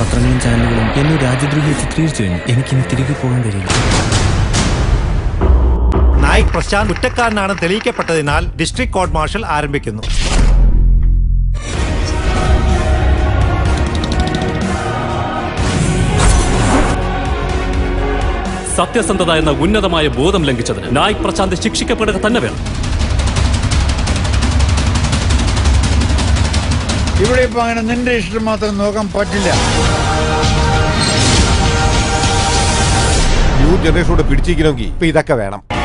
പത്രങ്ങളും ചാനലുകളും എന്നെ രാജ്യദ്രോഹിയെ ചിത്രീകരിച്ചു കഴിഞ്ഞു എനിക്കിനി തിരികെ പോകാൻ കഴിയില്ല നായിക് പ്രശാന്ത് കുറ്റക്കാരനാണ് തെളിയിക്കപ്പെട്ടതിനാൽ ഡിസ്ട്രിക്ട് കോർട്ട് മാർഷൽ ആരംഭിക്കുന്നു സത്യസന്ധത എന്ന ഉന്നതമായ ബോധം ലംഘിച്ചതിന് നായിക് പ്രശാന്ത് ശിക്ഷിക്കപ്പെടുക തന്നെ വേണം ഇവിടെ ഇപ്പൊ അങ്ങനെ നിന്റെ ഇഷ്ടം മാത്രം നോക്കാൻ പറ്റില്ല ന്യൂ ജനറേഷനോട് പിടിച്ചിരിക്കണമെങ്കിൽ ഇപ്പൊ ഇതൊക്കെ വേണം